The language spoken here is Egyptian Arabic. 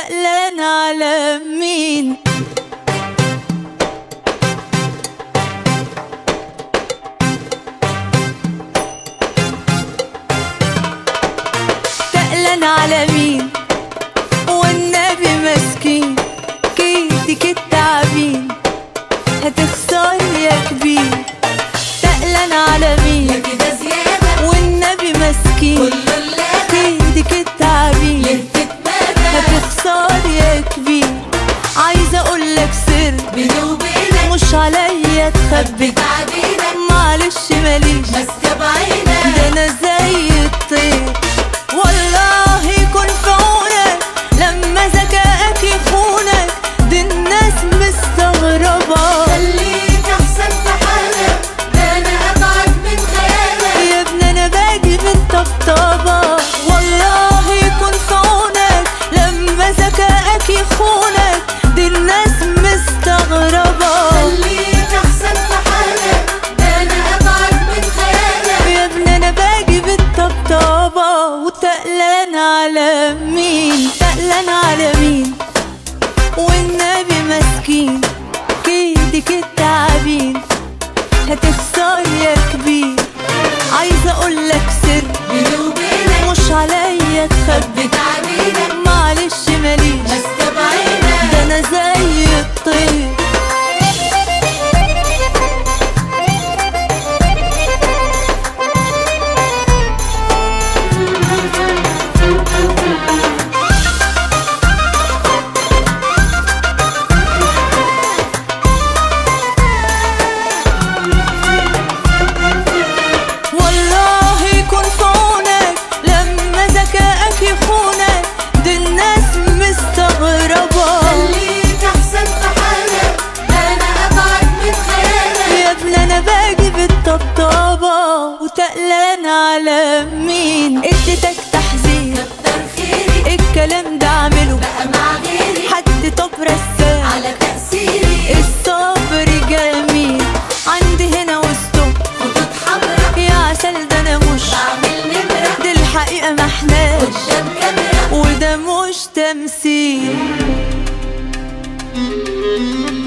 وتقلان على مين تقلان على مين والنبي مسكين كيدك التعبين هتخسر يا كبير تقلان على مين كده زيادة والنبي مسكين كله اللادة كيدك التعبين ليه تتمادى هتخسر يا كبير عايزه اقول لك سر بيني وبينك مش عليا تخبي تعبينك معلش ماليش ماسكة بعينك ده انا زي الطير والله يكون في عونك لما ذكائك يخونك دي الناس مستغربة خليك احسن في حالك ده انا ابعد من خيالك يا ابني انا باجي بالطبطبة والله يكون في عونك لما ذكائك يخونك دي الناس مستغربة خليك احسن في حالك ده انا ابعد من خيالك يا ابني انا باجي بالطبطبة وتقلان على مين تقلان على مين والنبي مسكين كيدك التعبين هتخسر يا كبير عايزه اقول لك سر بيني وبينك مش عليا تخبي تعبينك معلش ماليش ماسكة بعينك ده انا زي الطير والله يكون في عونك لما ذكائك يخونك دي الناس مستغربة خليك احسن في حالك ده انا ابعد من خيالك يا ابني انا باجي بالطبطبة وتقلان على مين اديتك تحذير كتر خيري الكلام ده اعمله بقى مع غيري حد طب رسام على تأثيري الصبر جميل عندي هنا وسطه خطوط حمرا يا عسل ده انا مش بعمل نمرة دي الحقيقة محناش قدام كاميرا وده مش تمثيل